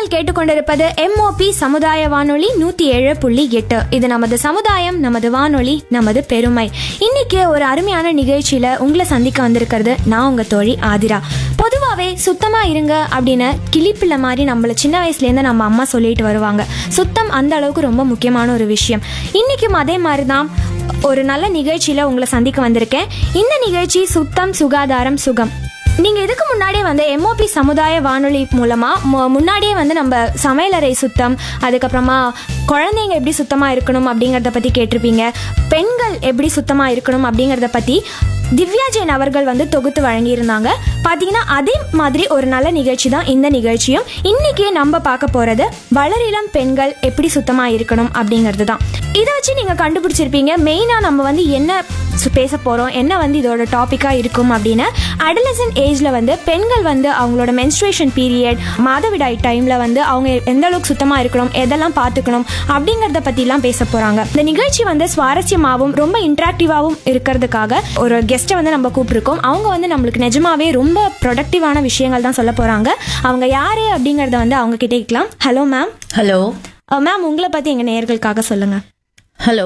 நீங்கள் கேட்டுக்கொண்டிருப்பது எம்ஓபி சமுதாய வானொலி நூத்தி ஏழு புள்ளி எட்டு இது நமது சமுதாயம் நமது வானொலி நமது பெருமை இன்னைக்கு ஒரு அருமையான நிகழ்ச்சியில உங்களை சந்திக்க வந்திருக்கிறது நான் உங்க தோழி ஆதிரா பொதுவாகவே சுத்தமா இருங்க அப்படின்னு கிளிப்பிள்ளை மாதிரி நம்மள சின்ன வயசுலேருந்து நம்ம அம்மா சொல்லிட்டு வருவாங்க சுத்தம் அந்த அளவுக்கு ரொம்ப முக்கியமான ஒரு விஷயம் இன்னைக்கும் அதே மாதிரி தான் ஒரு நல்ல நிகழ்ச்சியில உங்களை சந்திக்க வந்திருக்கேன் இந்த நிகழ்ச்சி சுத்தம் சுகாதாரம் சுகம் நீங்க இதுக்கு முன்னாடியே வந்து எம்ஓபி சமுதாய வானொலி மூலமா மு- முன்னாடியே வந்து நம்ம சமையலறை சுத்தம் அதுக்கப்புறமா குழந்தைங்க எப்படி சுத்தமா இருக்கணும் அப்படிங்கறத பத்தி கேட்டிருப்பீங்க பெண்கள் எப்படி சுத்தமா இருக்கணும் அப்படிங்கறத பத்தி திவ்யா ஜெயின் அவர்கள் வந்து தொகுத்து வழங்கியிருந்தாங்க பாத்தீங்கன்னா அதே மாதிரி ஒரு நல்ல நிகழ்ச்சி தான் இந்த நிகழ்ச்சியும் இன்னைக்கு நம்ம பார்க்க போறது வளரிளம் பெண்கள் எப்படி சுத்தமா இருக்கணும் அப்படிங்கிறது தான் இதை வச்சு நீங்க கண்டுபிடிச்சிருப்பீங்க மெயினா நம்ம வந்து என்ன சு- பேச போறோம் என்ன வந்து இதோட டாபிக்கா இருக்கும் அப்படின்னு அடலசன் ஏஜ்ல வந்து பெண்கள் வந்து அவங்களோட மென்ஸ்ட்ரேஷன் பீரியட் மாதவிடாய் டைம்ல வந்து அவங்க எந்த அளவுக்கு சுத்தமா இருக்கணும் எதெல்லாம் பார்த்துக்கணும் அப்படிங்கறத பத்திலாம் பேச போறாங்க இந்த நிகழ்ச்சி வந்து சுவாரஸ்யமாகவும் ரொம்ப இன்ட்ராக்டிவாகவும் இருக்கிறதுக்காக ஒரு கெஸ்ட்டை வந்து நம்ம கூப்பிட்டுருக்கோம் அவங்க வந்து நம்மளுக்கு நிஜமாவே ரொம்ப ப்ரொடக்டிவான விஷயங்கள் தான் சொல்ல போறாங்க அவங்க யாரு அப்படிங்கறத வந்து அவங்க கிட்டே கேட்கலாம் ஹலோ மேம் ஹலோ மேம் உங்களை பத்தி எங்க நேயர்களுக்காக சொல்லுங்க hello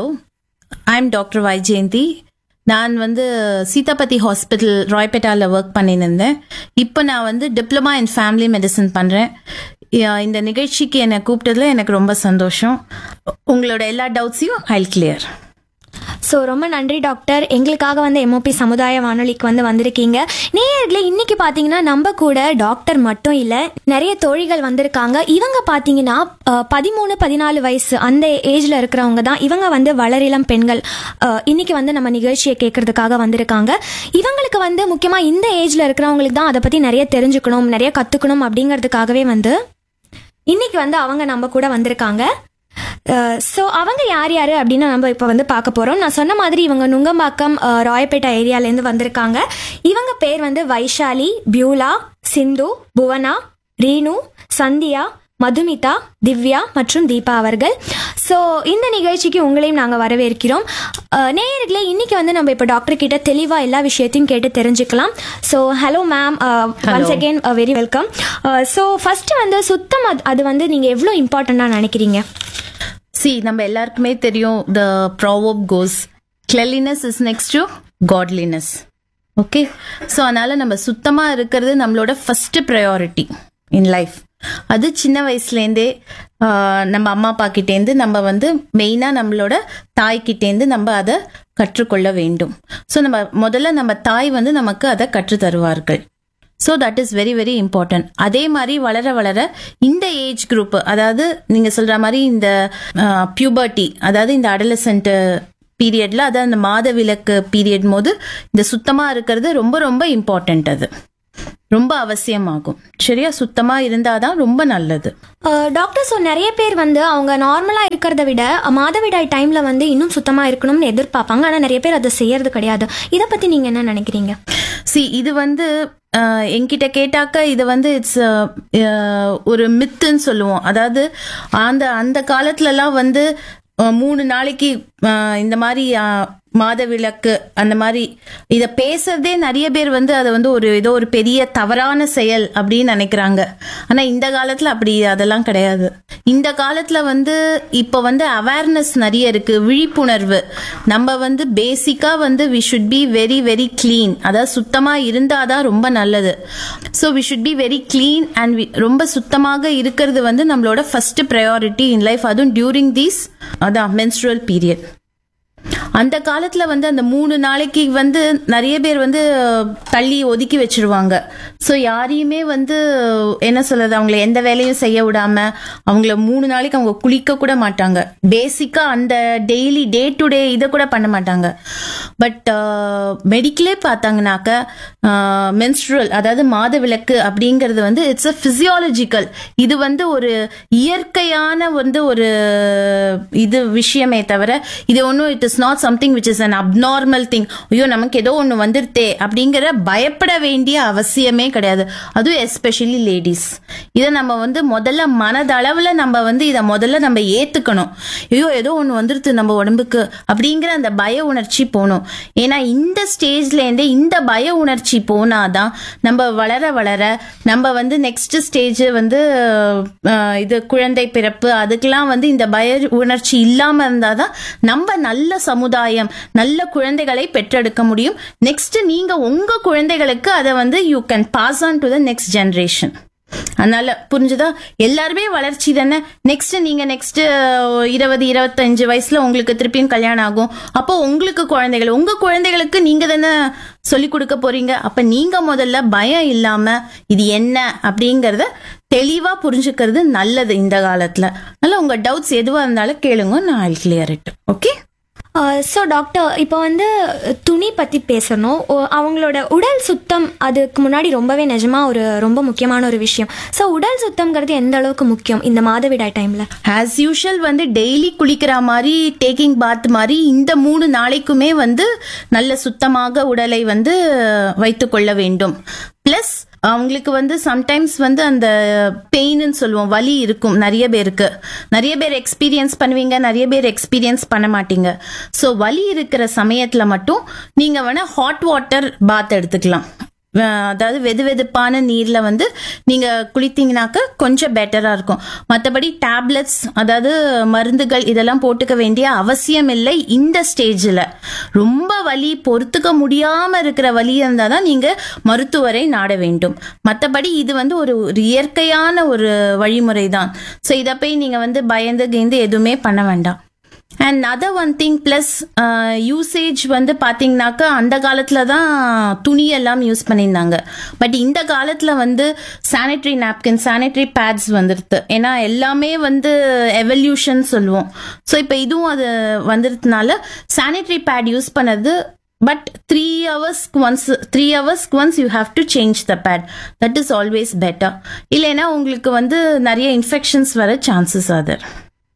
I am doctor Vaijayanthi நான் வந்து சீதாபதி ஹாஸ்பிட்டல் ராய்பேட்டாவில் ஒர்க் பண்ணியிருந்தேன் இப்போ நான் வந்து டிப்ளமா இன் ஃபேமிலி மெடிசன் பண்ணுறேன் இந்த நிகழ்ச்சிக்கு என்னை கூப்பிட்டதுல எனக்கு ரொம்ப சந்தோஷம் உங்களோட எல்லா டவுட்ஸையும் ஐல் கிளியர் ஸோ ரொம்ப நன்றி டாக்டர் எங்களுக்காக வந்து எம்ஓபி சமுதாய வானொலிக்கு வந்து வந்திருக்கீங்க நேயர்களே இன்னைக்கு பார்த்தீங்கன்னா நம்ம கூட டாக்டர் மட்டும் இல்லை நிறைய தோழிகள் வந்திருக்காங்க இவங்க பார்த்தீங்கன்னா அஹ், பதிமூணு பதினாலு வயசு அந்த ஏஜ்ல இருக்கிறவங்க தான் இவங்க வந்து வளரிளம் பெண்கள் அஹ், இன்னைக்கு வந்து நம்ம நிகழ்ச்சியை கேட்கறதுக்காக வந்திருக்காங்க இவங்களுக்கு வந்து முக்கியமாக இந்த ஏஜ்ல இருக்கிறவங்களுக்கு தான் அதை பற்றி நிறைய தெரிஞ்சுக்கணும் நிறைய கற்றுக்கணும் அப்படிங்கிறதுக்காகவே வந்து இன்னைக்கு வந்து அவங்க நம்ம கூட வந்திருக்காங்க ஸோ அவங்க யார் யார் அப்படின்னு நம்ம இப்போ வந்து பார்க்க போகிறோம் நான் சொன்ன மாதிரி இவங்க நுங்கம்பாக்கம் அஹ், ராயப்பேட்டை ஏரியாலேருந்து வந்திருக்காங்க இவங்க பேர் வந்து வைஷாலி பியூலா சிந்து புவனா ரீனு சந்தியா மதுமிதா திவ்யா மற்றும் தீபா அவர்கள் ஸோ இந்த நிகழ்ச்சிக்கு உங்களையும் நாங்கள் வரவேற்கிறோம் அஹ், நேயர்களே இன்னைக்கு வந்து நம்ம இப்போ டாக்டர் கிட்ட தெளிவாக எல்லா விஷயத்தையும் கேட்டு தெரிஞ்சுக்கலாம் so hello ma'am once again very welcome so first வந்து சுத்தம் அது- அது வந்து நீங்கள் எவ்வளோ இம்பார்ட்டண்ட்டாக நினைக்கிறீங்க சி நம்ம எல்லாருக்குமே தெரியும் the proverb goes cleanliness is next to godliness okay so அதனால நம்ம சுத்தமா இருக்கிறது நம்மளோட ஃபர்ஸ்ட் ப்ரையாரிட்டி இன் லைஃப் அது சின்ன வயசுலேருந்தே ஆஹ், நம்ம அம்மா அப்பா கிட்டேருந்து நம்ம வந்து மெயினாக நம்மளோட தாய்கிட்டேருந்து நம்ம அதை கற்றுக்கொள்ள வேண்டும் ஸோ நம்ம முதல்ல நம்ம தாய் வந்து நமக்கு அதை கற்று தருவார்கள் so that is very very important அதே மாதிரி வளர வளர இந்த ஏஜ் குரூப் அதாவது நீங்க சொல்ற மாதிரி இந்த பியூபர்ட்டி அதாவது இந்த அடலசென்ட் பீரியட்ல அதாவது அந்த மாத விலக்கு பீரியட் போது இந்த சுத்தமா இருக்கிறது ரொம்ப ரொம்ப இம்பார்ட்டன்ட் அது ரொம்ப அவசியமாகும் சரியா சுத்தமா இருந்தாதான் ரொம்ப நல்லது டாக்டர் ஸோ நிறைய பேர் வந்து அவங்க நார்மலாக இருக்கிறத விட மாதவிடாய் டைமில் வந்து இன்னும் சுத்தமாக இருக்கணும்னு எதிர்பார்ப்பாங்க ஆனால் நிறைய பேர் அதை செய்யறது கிடையாது இதை பற்றி நீங்கள் என்ன நினைக்கிறீங்க சி இது வந்து அஹ், என்கிட்ட கேட்டாக்க இது வந்து இட்ஸ் ஒரு மித்துன்னு சொல்லுவோம் அதாவது அந்த அந்த காலத்துலலாம் வந்து அஹ், மூணு நாளைக்கு அஹ், இந்த மாதிரி அஹ், மாத விளக்கு அந்த மாதிரி இத பேசுறதே நிறைய பேர் வந்து அதை வந்து ஒரு ஏதோ ஒரு பெரிய தவறான செயல் அப்படின்னு நினைக்கிறாங்க ஆனா இந்த காலத்துல அப்படி அதெல்லாம் கிடையாது இந்த காலத்துல வந்து இப்ப வந்து அவேர்னஸ் நிறைய இருக்கு விழிப்புணர்வு நம்ம வந்து பேசிக்கா வந்து we should be very very clean அதாவது சுத்தமா இருந்தாதான் ரொம்ப நல்லது so we should be very clean and ரொம்ப சுத்தமாக இருக்கிறது வந்து நம்மளோட ஃபர்ஸ்ட் ப்ரையாரிட்டி இன் லைஃப் அதுவும் டியூரிங் தீஸ் அதான் menstrual பீரியட் அந்த காலத்துல வந்து அந்த மூணு நாளைக்கு வந்து நிறைய பேர் வந்து அஹ், தள்ளி ஒதுக்கி வச்சிருவாங்க ஸோ யாரையுமே வந்து என்ன சொல்றது அவங்கள எந்த வேலையும் செய்ய விடாம அவங்கள மூணு நாளைக்கு அவங்க குளிக்க கூட மாட்டாங்க பேசிக்கா அந்த டெய்லி டே டு டே இதை கூட பண்ண மாட்டாங்க பட் மெடிக்கலே பார்த்தாங்கனாக்க மென்ஸ்ட்ரல் அதாவது மாத விளக்கு அப்படிங்கிறது வந்து இட்ஸ் அ பிசியாலஜிக்கல் இது வந்து ஒரு இயற்கையான வந்து ஒரு இது விஷயமே தவிர இது ஒன்றும் it is not something which is an abnormal thing ஐயோ நமக்கு ஏதோ ஒன்று வந்துருத்தே அப்படிங்கிற பயப்பட வேண்டிய அவசியமே கிடையாது அதுவும் எஸ்பெஷலி லேடிஸ் இதை நம்ம வந்து முதல்ல மனதளவில் நம்ம வந்து இதை முதல்ல நம்ம ஏற்றுக்கணும் ஐயோ ஏதோ ஒன்று வந்துருது நம்ம உடம்புக்கு அப்படிங்கிற அந்த பய உணர்ச்சி போகணும் ஏன்னா இந்த ஸ்டேஜ்லேருந்தே இந்த பய உணர்ச்சி போனாதான் நம்ம வளர வளர நம்ம வந்து நெக்ஸ்ட் ஸ்டேஜ் வந்து அஹ், இது குழந்தை பிறப்பு அதுக்கெல்லாம் வந்து இந்த பய உணர்ச்சி இல்லாம இருந்தாதான் நம்ம நல்ல சமுதாயம் நல்ல குழந்தைகளை பெற்றெடுக்க முடியும் நெக்ஸ்ட் நீங்க உங்க குழந்தைகளுக்கு அதை வந்து you can pass on to the next generation அதனால புரிஞ்சுதா எல்லாருமே வளர்ச்சி தானே நெக்ஸ்ட் நீங்க நெக்ஸ்ட் இருபது இருபத்தஞ்சு வயசுல உங்களுக்கு திருப்பியும் கல்யாணம் ஆகும் அப்போ உங்களுக்கு குழந்தைகள் உங்க குழந்தைகளுக்கு நீங்க தானே சொல்லி கொடுக்க போறீங்க அப்ப நீங்க முதல்ல பயம் இல்லாம இது என்ன அப்படிங்கறத தெளிவா புரிஞ்சுக்கிறது நல்லது இந்த காலத்துல அதனால உங்க டவுட்ஸ் எதுவா இருந்தாலும் கேளுங்க நான் I clear it okay so doctor இப்போ வந்து துணி பற்றி பேசணும் ஓ- அவங்களோட உடல் சுத்தம் அதுக்கு முன்னாடி ரொம்பவே நிஜமா ஒரு ரொம்ப முக்கியமான ஒரு விஷயம் ஸோ உடல் சுத்தம்ங்கிறது எந்த அளவுக்கு முக்கியம் இந்த மாதவிடாய் டைமில் ஆஸ் யூஷுவல் வந்து டெய்லி குளிக்கிற மாதிரி டேக்கிங் பாத் மாதிரி இந்த மூணு நாளைக்குமே வந்து நல்ல சுத்தமாக உடலை வந்து வைத்துக் கொள்ள வேண்டும் ப்ளஸ் அவங்களுக்கு வந்து சம்டைம்ஸ் வந்து அந்த பெயின்னு சொல்லுவோம் வலி இருக்கும் நிறைய பேருக்கு நிறைய பேர் எக்ஸ்பீரியன்ஸ் பண்ணுவீங்க நிறைய பேர் எக்ஸ்பீரியன்ஸ் பண்ண மாட்டீங்க ஸோ வலி இருக்கிற சமயத்தில் மட்டும் நீங்கள் வேணால் ஹாட் வாட்டர் பாத் எடுத்துக்கலாம் அஹ் அதாவது வெது வெதுப்பான நீர்ல வந்து நீங்க குளித்தீங்கனாக்க கொஞ்சம் பெட்டரா இருக்கும் மற்றபடி டேப்லெட்ஸ் அதாவது மருந்துகள் இதெல்லாம் போட்டுக்க வேண்டிய அவசியம் இல்லை இந்த ஸ்டேஜில் ரொம்ப வலி பொறுத்துக்க முடியாம இருக்கிற வலி இருந்தால் தான் நீங்க மருத்துவரை நாட வேண்டும் மற்றபடி இது வந்து ஒரு ஒரு இயற்கையான ஒரு வழிமுறை தான் ஸோ இதை போய் நீங்க வந்து பயந்து கீந்து எதுவுமே பண்ண வேண்டாம் and other one thing plus usage வந்து பார்த்தீங்கன்னாக்கா அந்த காலத்தில் தான் துணி எல்லாம் யூஸ் பண்ணியிருந்தாங்க பட் இந்த காலத்தில் வந்து சானிட்டரி நாப்கின் சானிட்டரி பேட்ஸ் வந்துருது ஏன்னா எல்லாமே வந்து எவல்யூஷன் சொல்லுவோம் ஸோ இப்போ இதுவும் அது வந்துருதுனால சானிட்டரி பேட் யூஸ் பண்ணது பட் த்ரீ ஹவர்ஸ்க்கு ஒன்ஸ் த்ரீ ஹவர்ஸ்க்கு once you have to change the pad that is always better இல்லைன்னா உங்களுக்கு வந்து நிறைய இன்ஃபெக்ஷன்ஸ் வர சான்சஸ் அதர்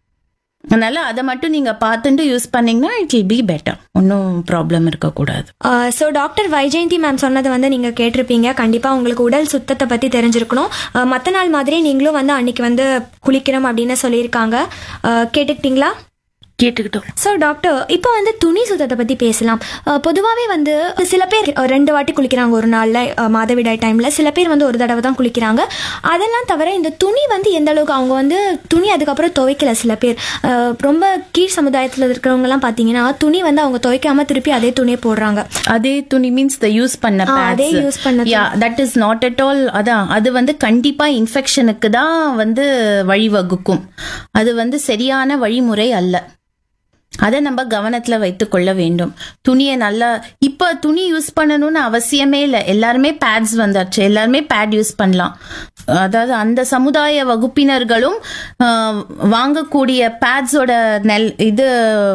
அதனால அதை மட்டும் நீங்க பார்த்துட்டு யூஸ் பண்ணீங்கன்னா இட் வில் பி பெட்டர் ஒன்றும் ப்ராப்ளம் இருக்கக்கூடாது ஸோ டாக்டர் வைஜெயந்தி மேம் சொன்னதை வந்து நீங்கள் கேட்டிருப்பீங்க கண்டிப்பாக உங்களுக்கு உடல் சுத்தத்தை பற்றி தெரிஞ்சிருக்கணும் மற்ற நாள் மாதிரி நீங்களும் வந்து அன்னைக்கு வந்து குளிக்கணும் அப்படின்னு சொல்லியிருக்காங்க அஹ், கேட்டுக்கிட்டீங்களா கேட்டுக்கிட்டோம் ஸோ டாக்டர் இப்போ வந்து துணி சுத்தத்தை பற்றி பேசலாம் பொதுவாகவே வந்து சில பேர் அஹ், ரெண்டு வாட்டி குளிக்கிறாங்க ஒரு நாளில் மாதவிடாய் டைமில் சில பேர் வந்து ஒரு தடவை தான் குளிக்கிறாங்க அதெல்லாம் தவிர இந்த துணி வந்து எந்த அளவுக்கு அவங்க வந்து துணி அதுக்கப்புறம் துவைக்கல சில பேர் அஹ், ரொம்ப கீழ் சமுதாயத்தில் இருக்கிறவங்கலாம் பார்த்தீங்கன்னா துணி வந்து அவங்க துவைக்காம திருப்பி அதே துணியை போடுறாங்க அதே துணி மீன்ஸ் த யூஸ் பண்ண ஆ, அதே use பண்ண yeah that is not at all அதான் அது வந்து கண்டிப்பா இன்ஃபெக்ஷனுக்கு தான் வந்து வழிவகுக்கும் அது வந்து சரியான வழிமுறை அல்ல அதை நம்ம கவனத்துல வைத்துக் கொள்ள வேண்டும் துணியை நல்லா இப்ப துணி யூஸ் பண்ணணும்னு அவசியமே இல்லை எல்லாருமே பேட்ஸ் வந்தாச்சு எல்லாருமே பேட் யூஸ் பண்ணலாம் அதாவது அந்த சமுதாய வகுப்பினர்களும் ஆஹ், வாங்கக்கூடிய பேட்ஸோட நெல் இது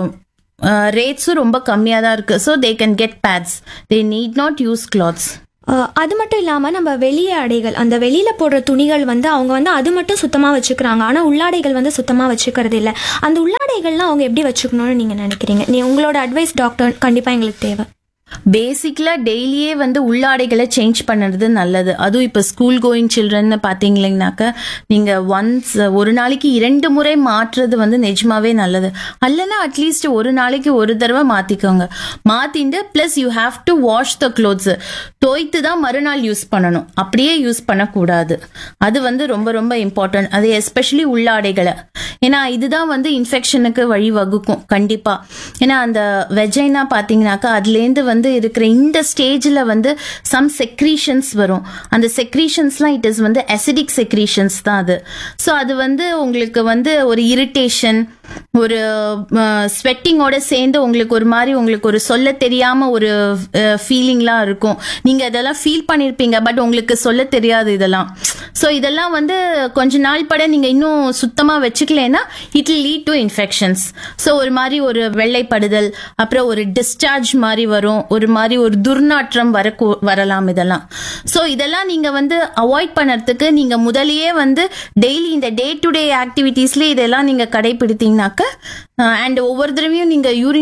ரேட்ஸும் ரொம்ப கம்மியாக தான் இருக்கு so they can get pads they need not use clothes ah, அது மட்டும் இல்லாமல் நம்ம வெளிய ஆடைகள் அந்த வெளியில் போடுற துணிகள் வந்து அவங்க வந்து அது மட்டும் சுத்தமாக வச்சுக்கிறாங்க ஆனால் உள்ளாடைகள் வந்து சுத்தமாக வச்சுக்கிறது இல்லை அந்த உள்ளாடைகள்லாம் அவங்க எப்படி வச்சுக்கணும்னு நீங்கள் நினைக்கிறீங்க நீ உங்களோட அட்வைஸ் டாக்டர் கண்டிப்பாக எங்களுக்கு தேவை பேசிக்கலா டெய்லியே வந்து உள்ளாடைகளை சேஞ்ச் பண்ணுறது நல்லது அதுவும் இப்போ ஸ்கூல் கோயிங் சில்ட்ரன் பார்த்தீங்களேங்கனாக்க நீங்க ஒன்ஸ் ஒரு நாளைக்கு இரண்டு முறை மாற்றுறது வந்து நிஜமாவே நல்லது அல்லனா அட்லீஸ்ட் ஒரு நாளைக்கு ஒரு தடவை மாத்திக்கோங்க மாத்திட்டு plus you have to wash the clothes தோய்த்து தான் மறுநாள் யூஸ் பண்ணணும் அப்படியே யூஸ் பண்ணக்கூடாது அது வந்து ரொம்ப ரொம்ப இம்பார்ட்டன்ட் அது எஸ்பெஷலி உள்ளாடைகளை ஏன்னா இதுதான் வந்து இன்ஃபெக்ஷனுக்கு வழிவகுக்கும் கண்டிப்பா ஏன்னா அந்த வெஜைனா பாத்தீங்கன்னாக்கா அதுலேருந்து வந்து இருக்கிற இந்த ஸ்டேஜ்ல வந்து சம் செக்ரீஷன்ஸ் வரும் அந்த செக்ரீஷன்ஸ்லாம் இட் இஸ் வந்து அசிடிக் செக்ரீஷன்ஸ் தான் அது ஸோ அது வந்து உங்களுக்கு வந்து ஒரு இரிட்டேஷன் ஒரு ஸ்வெட்டிங்கோட சேர்ந்து உங்களுக்கு ஒரு மாதிரி உங்களுக்கு ஒரு சொல்ல தெரியாம ஒரு ஃபீலிங்லாம் இருக்கும் நீங்க இதெல்லாம் ஃபீல் பண்ணிருப்பீங்க பட் உங்களுக்கு சொல்ல தெரியாது இதெல்லாம் ஸோ இதெல்லாம் வந்து கொஞ்ச நாள் பட நீங்க இன்னும் சுத்தமா வச்சுக்கலனா it lead to infections so ஒரு மாதிரி ஒரு வெள்ளைப்படுதல் அப்புறம் ஒரு டிஸ்சார்ஜ் மாதிரி வரும் ஒரு மாதிரி ஒரு துர்நாற்றம் வர வரலாம் இதெல்லாம் ஸோ இதெல்லாம் நீங்க வந்து அவாய்ட் பண்ணறதுக்கு நீங்க முதலியே வந்து டெய்லி இந்த டே டு டே ஆக்டிவிட்டீஸ்ல இதெல்லாம் நீங்க கடைபிடித்தீங்கன்னாக்க அண்ட் ஒவ்வொரு தடவையும் நீங்க யூரினேட்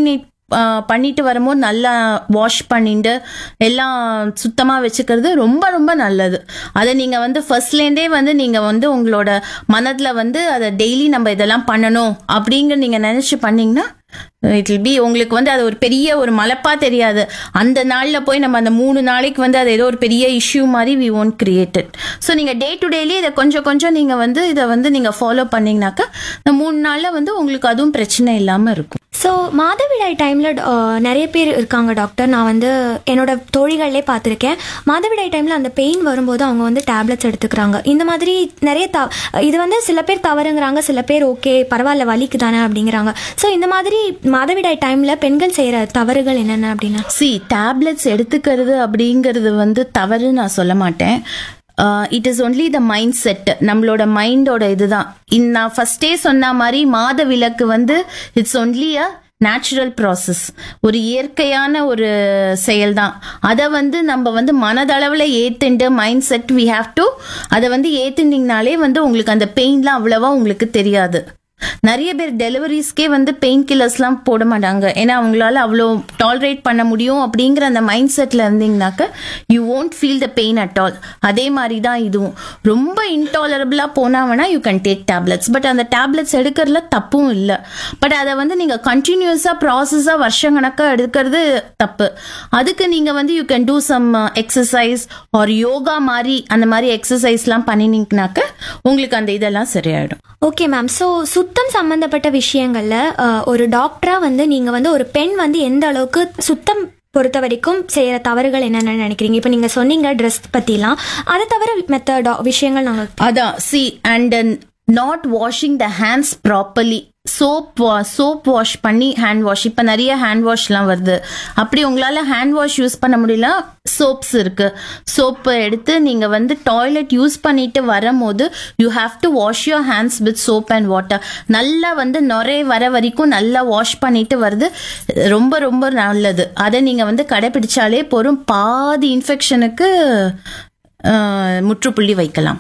ஆஹ், பண்ணிட்டு வரும்போது நல்லா வாஷ் பண்ணிட்டு எல்லாம் சுத்தமா வச்சுக்கிறது ரொம்ப ரொம்ப நல்லது அதை நீங்க வந்து ஃபர்ஸ்ட்லேருந்தே வந்து நீங்க வந்து உங்களோட மனதுல வந்து அதை டெய்லி நம்ம இதெல்லாம் பண்ணணும் அப்படிங்கிற நீங்க நினைச்சு பண்ணீங்கன்னா இட் வில் பி உங்களுக்கு வந்து அது ஒரு பெரிய ஒரு மலப்பா தெரியாது அந்த நாள்ல போய் நம்ம அந்த மூணு நாளைக்கு வந்து அது ஏதோ ஒரு பெரிய இஷ்யூ மாதிரி வி ஒன்ட் கிரியேட்டட் ஸோ நீங்க டே டு டேலி இதை கொஞ்சம் கொஞ்சம் நீங்க வந்து இதை வந்து நீங்க ஃபாலோ பண்ணீங்கனாக்கா இந்த மூணு நாள்ல வந்து உங்களுக்கு அதுவும் பிரச்சனை இல்லாம இருக்கும் ஸோ மாதவிடாய் டைமில் நிறைய பேர் இருக்காங்க டாக்டர் நான் வந்து என்னோட தோழிகள்லே பார்த்துருக்கேன் மாதவிடாய் டைமில் அந்த பெயின் வரும்போது அவங்க வந்து டேப்லெட்ஸ் எடுத்துக்கிறாங்க இந்த மாதிரி நிறைய த இது வந்து சில பேர் தவறுங்கிறாங்க சில பேர் ஓகே பரவாயில்ல வலிக்கு தானே அப்படிங்கிறாங்க ஸோ இந்த மாதிரி மாதவிடாய் டைமில் பெண்கள் செய்கிற தவறுகள் என்னென்ன அப்படின்னா சி டேப்லெட்ஸ் எடுத்துக்கிறது அப்படிங்கிறது வந்து தவறு நான் சொல்ல மாட்டேன் it is only the mindset நம்மளோட மைண்டோட இதுதான் இன் நான் ஃபர்ஸ்டே சொன்ன மாதிரி மாத விலக்கு வந்து it's only a natural process ஒரு இயற்கையான ஒரு செயல் தான் அதை வந்து நம்ம வந்து மனதளவில் ஏத்துண்டு mindset we have to அதை வந்து ஏத்துனீங்கனாலே வந்து உங்களுக்கு அந்த பெயின்லாம் அவ்வளவா உங்களுக்கு தெரியாது நிறைய பேர் டெலிவரிஸ்க்கே வந்து பெயின் கில்லர்ஸ்லாம் போட மாட்டாங்க ஏன்னா அவங்களால அவ்வளோ டாலரேட் பண்ண முடியும் அப்படிங்கிற அந்த மைண்ட் செட்டில் இருந்தீங்கனாக்க you won't feel the pain at all அதே மாதிரி தான் இதுவும் ரொம்ப இன்டாலரபிளாக போனா வேணா you can take tablets but அந்த டேப்லெட்ஸ் எடுக்கிறதுல தப்பும் இல்லை பட் அதை வந்து நீங்கள் கண்டினியூஸாக ப்ராசஸாக வருஷக்கணக்காக எடுக்கிறது தப்பு அதுக்கு நீங்கள் வந்து you can do some exercise or yoga மாதிரி அந்த மாதிரி எக்ஸசைஸ்லாம் பண்ணினீங்கனாக்க உங்களுக்கு அந்த இதெல்லாம் சரியாயிடும் ஓகே மேம் ஸோ சுத்தம் சம்பந்தப்பட்ட விஷயங்கள்ல அஹ், ஒரு டாக்டரா வந்து நீங்க வந்து ஒரு பெண் வந்து எந்த அளவுக்கு சுத்தம் பொறுத்த வரைக்கும் செய்யற தவறுகள் என்னென்ன நினைக்கிறீங்க இப்போ நீங்க சொன்னீங்க ட்ரெஸ் பத்திலாம் அதை தவிர மற்ற டா- விஷயங்கள் நாங்கள் அதான் சி and not washing the hands properly soap soap wash பண்ணி ஹேண்ட் வாஷ் இப்போ நிறைய ஹேண்ட் வாஷ்லாம் வருது அப்படி உங்களால் ஹேண்ட் வாஷ் யூஸ் பண்ண முடியல சோப்ஸ் இருக்கு சோப்பை எடுத்து நீங்கள் வந்து டாய்லெட் யூஸ் பண்ணிட்டு வரும்போது you have to wash your hands with soap and water நல்லா வந்து நுரை வர வரைக்கும் நல்லா வாஷ் பண்ணிட்டு வருது ரொம்ப ரொம்ப நல்லது அதை நீங்கள் வந்து கடைபிடிச்சாலே போதும் பாதி இன்ஃபெக்ஷனுக்கு முற்றுப்புள்ளி வைக்கலாம்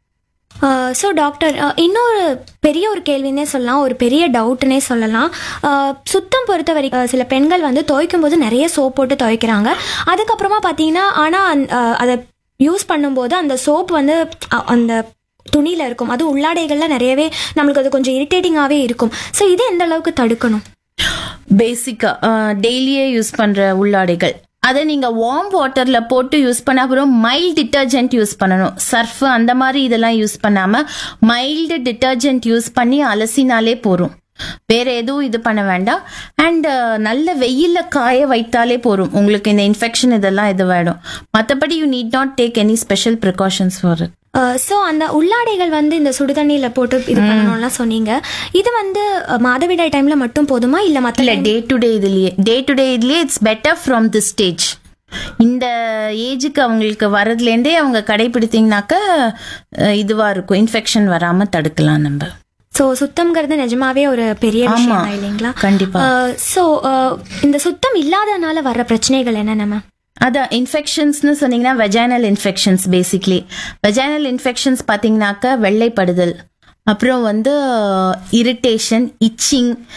ஸோ டாக்டர் அஹ், இன்னொரு பெரிய ஒரு கேள்வின்னே சொல்லலாம் ஒரு பெரிய டவுட்னே சொல்லலாம் அஹ், சுத்தம் பொறுத்த வரைக்கும் அஹ், சில பெண்கள் வந்து துவைக்கும் போது நிறைய சோப் போட்டு துவைக்கிறாங்க அதுக்கப்புறமா பார்த்தீங்கன்னா ஆனால் அதை யூஸ் பண்ணும்போது அந்த சோப் வந்து அ- அந்த துணியில் இருக்கும் அது உள்ளாடைகள்ல நிறையவே நம்மளுக்கு அது கொஞ்சம் இரிட்டேட்டிங்காகவே இருக்கும் ஸோ இது எந்த அளவுக்கு தடுக்கணும் பேசிக்கா டெய்லியே யூஸ் பண்ற உள்ளாடைகள் அதை நீங்க வார்ம் வாட்டர்ல போட்டு யூஸ் பண்ண அப்புறம் மைல்ட் டிட்டர்ஜென்ட் யூஸ் பண்ணணும் சர்ஃப் அந்த மாதிரி இதெல்லாம் யூஸ் பண்ணாம மைல்டு டிட்டர்ஜென்ட் யூஸ் பண்ணி அலசினாலே போறோம் வேற எதுவும் இது பண்ண வேண்டாம் அண்ட் நல்ல வெயில்ல காய வைத்தாலே போறோம் உங்களுக்கு இந்த இன்ஃபெக்ஷன் இதெல்லாம் இதுவாயிடும் மற்றபடி you need not take any special precautions for it so அந்த உள்ளாடைகள் வந்து இந்த சுடுதண்ணியில் போட்டு இது பண்ணணும்லாம் சொன்னீங்க இது வந்து அஹ், மாதவிடாய் டைமில் மட்டும் போதுமா இல்லை மற்ற இல்ல டே டு டே இதுலயே டே டு டே இதுலயே it's better from the stage இந்த ஏஜுக்கு அவங்களுக்கு வரதுலேருந்தே அவங்க கடைபிடித்தீங்கனாக்க அஹ், இதுவா இருக்கும் இன்ஃபெக்ஷன் வராம தடுக்கலாம் நம்ம ஸோ சுத்தம்ங்கிறது நிஜமாவே ஒரு பெரிய ஆமா. விஷயம் தான் இல்லைங்களா கண்டிப்பா. ஸோ இந்த சுத்தம் இல்லாதனால வர்ற பிரச்சனைகள் என்னென்ன மேம் அதான் இன்ஃபெக்ஷன்ஸ்னு சொன்னீங்கன்னா vaginal infections basically vaginal infections பார்த்தீங்கன்னாக்க வெள்ளைப்படுதல் அப்புறம் வந்து இரிட்டேஷன் இச்சிங்